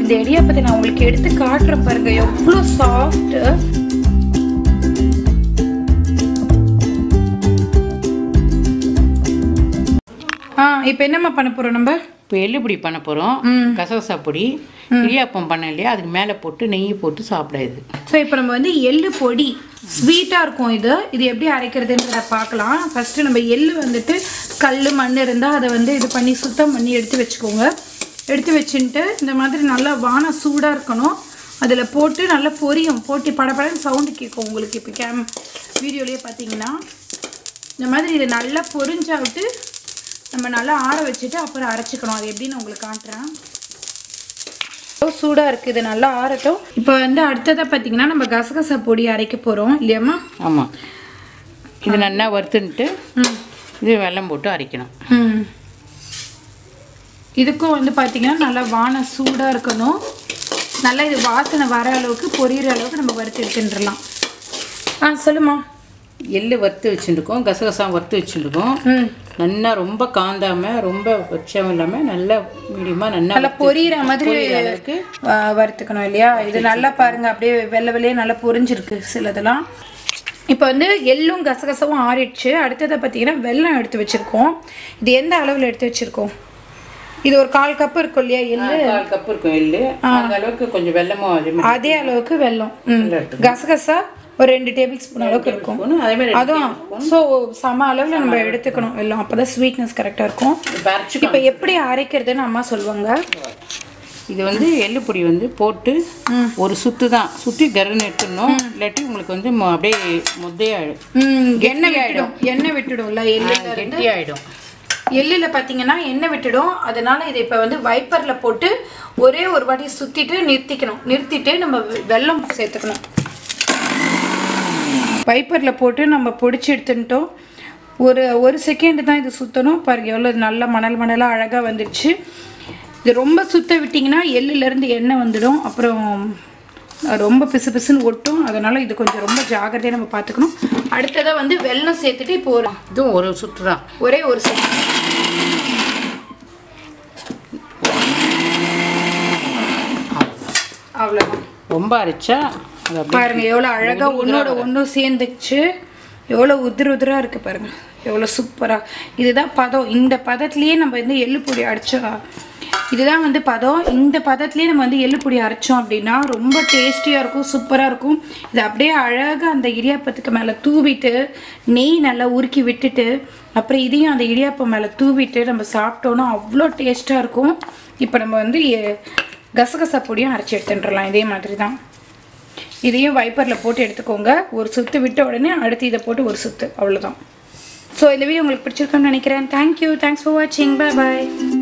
இந்த இடியாப்பத்தை நான் உங்களுக்கு எடுத்து காட்டுறேன் பாருங்க எவ்வளோ சாஃப்ட்டு ஆ இப்போ என்னம்மா பண்ண போகிறோம் நம்ம இப்போ எள்ளுப்பொடி பண்ண போகிறோம் கசகசா பொடி இடியாப்பம் பண்ண இல்லையா அதுக்கு மேலே போட்டு நெய் போட்டு சாப்பிட இது ஸோ இப்போ நம்ம வந்து எள்ளு பொடி ஸ்வீட்டாக இருக்கும் இது இது எப்படி அரைக்கிறதுன்றத பார்க்கலாம் ஃபஸ்ட்டு நம்ம எள்ளு வந்துட்டு கல் மண் இருந்தால் அதை வந்து இது பண்ணி சுத்தம் பண்ணி எடுத்து வச்சுக்கோங்க எடுத்து வச்சுட்டு இந்த மாதிரி நல்லா வானம் சூடாக இருக்கணும் அதில் போட்டு நல்லா பொரியும் போட்டு படபடன்னு சவுண்டு கேட்கும் உங்களுக்கு இப்போ கேம் வீடியோலேயே பார்த்தீங்கன்னா இந்த மாதிரி இது நல்லா பொரிஞ்சா விட்டு நம்ம நல்லா ஆற வச்சுட்டு அப்புறம் அரைச்சிக்கணும் அது எப்படின்னு உங்களுக்கு காட்டுறேன் ரொம்ப சூடாக இருக்குது இது நல்லா ஆறட்டும் இப்போ வந்து அடுத்ததாக பார்த்தீங்கன்னா நம்ம கசகசா பொடி அரைக்க போகிறோம் இல்லையாம்மா ஆமாம் இது நல்லா வறுத்துன்ட்டு இது வெல்லம் போட்டு அரைக்கணும் ம் இதுக்கும் வந்து பார்த்தீங்கன்னா நல்லா வானம் சூடாக இருக்கணும் நல்லா இது வாசனை வர அளவுக்கு பொரியிற அளவுக்கு நம்ம வறுத்து எடுத்துட்டுலாம் ஆ சொல்லுமா எள்ளு வறுத்து வச்சுருக்கோம் கசகசா வறுத்து வச்சுருக்கோம் ம் நல்லா ரொம்ப காந்தாம ரொம்ப பட்சம் இல்லாமல் நல்லா மீடியமாக நல்லா நல்லா பொரியிற மாதிரி பொரியிற அளவுக்கு ஆ, வறுத்துக்கணும் இல்லையா இது நல்லா பாருங்க அப்படியே வெள்ளை வெள்ளையே நல்லா பொரிஞ்சிருக்கு சிலதெல்லாம் இப்போ வந்து எள்ளும் கசகசாவும் ஆறிடுச்சு அடுத்ததை பார்த்தீங்கன்னா வெல்லம் எடுத்து வச்சுருக்கோம் இது எந்த அளவில் எடுத்து வச்சுருக்கோம் இது ஒரு கால் கப் இருக்கும் இல்லையா எள்ளு கால் கப்பு இருக்கும் எள்ளு அந்த அளவுக்கு கொஞ்சம் வெல்லமும் அதே மாதிரி அதே அளவுக்கு வெல்லம் ம். கசகசா ஒரு ரெண்டு டேபிள் ஸ்பூன் அளவுக்கு இருக்கும் இருக்கணும். அதே மாதிரி அதுவும் ஸோ சம அளவில் நம்ம எடுத்துக்கணும் எல்லாம் அப்போ தான் ஸ்வீட்னஸ் கரெக்டாக இருக்கும் இப்போ அரைச்சிக்கோ இப்போ எப்படி அரைக்கிறதுன்னு அம்மா சொல்லுவாங்க இது வந்து எள்ளு பொடி வந்து போட்டு ஒரு சுத்து தான் சுற்றி கருன்னு எடுத்துடணும் இல்லாட்டி உங்களுக்கு வந்து மொ- அப்படியே முத்தையாயிடும் ம், எண்ணெய் விட்டுடும் எண்ணெய் விட்டுடும்ல எள்ளு கெட்டியாயிடும் எள்ளில் பார்த்தீங்கன்னா எண்ணெய் விட்டுடும் அதனால இதை இப்போ வந்து வைப்பரில் போட்டு ஒரே ஒரு வாட்டி சுற்றிட்டு நிறுத்திக்கணும் நிறுத்திட்டு நம்ம வெ- வெல்லம் சேர்த்துக்கணும் வைப்பரில் போட்டு நம்ம பொடிச்சு எடுத்துட்டோம் ஒரு ஒரு செகண்ட் தான் இது சுற்றணும் பாருங்க எவ்வளோ நல்ல மணல் மணலாக அழகாக வந்துடுச்சு இது ரொம்ப சுத்த விட்டிங்கன்னா எள்ளுலேருந்து எண்ணெய் வந்துடும் அப்புறம் ரொம்ப பிசு பிசுன்னு ஒட்டும் அதனால் இது கொஞ்சம் ரொம்ப ஜாகிரதையாக நம்ம பார்த்துக்கணும் அடுத்ததாக வந்து வெல்லம் சேர்த்துட்டு இப்போ ஒரு இதுவும் ஒரு சுற்று தான் ஒரே ஒரு செகண்ட் அவ்வளோதான் ரொம்ப அரைச்சா அது அப்படியே பாருங்க எவ்வளோ அழகா ஒன்னோட ஒன்றும் சேர்ந்துச்சு எவ்வளோ உதிர உதிரா இருக்கு பாருங்க எவ்வளோ சூப்பரா இதுதான் பதம் இந்த பதத்துலேயே நம்ம வந்து எள்ளு பொடி அரைச்சோம் இதுதான் வந்து பதம் இந்த பதத்துலேயே நம்ம வந்து எள்ளு பொடி அரைச்சோம் அப்படின்னா ரொம்ப டேஸ்டியாக இருக்கும் சூப்பராக இருக்கும் இது அப்படியே அழகாக அந்த இடியாப்பத்துக்கு மேலே தூவிட்டு நெய் நல்லா உருக்கி விட்டுட்டு அப்புறம் இதையும் அந்த இடியாப்பம் மேலே தூவிட்டு நம்ம சாப்பிட்டோன்னா அவ்வளோ டேஸ்ட்டாக இருக்கும் இப்போ நம்ம வந்து எ- கசகசா பொடியும் அரைச்சி எடுத்துட்டுலாம் இதே மாதிரி தான் இதையும் வைப்பரில் போட்டு எடுத்துக்கோங்க ஒரு சுத்து விட்ட உடனே அடுத்து இதை போட்டு ஒரு சுத்து அவ்வளோதான் ஸோ இந்த வீடியோ உங்களுக்கு பிடிச்சிருக்குன்னு நினைக்கிறேன் தேங்க்யூ தேங்க்ஸ் ஃபார் வாட்சிங் பை பாய்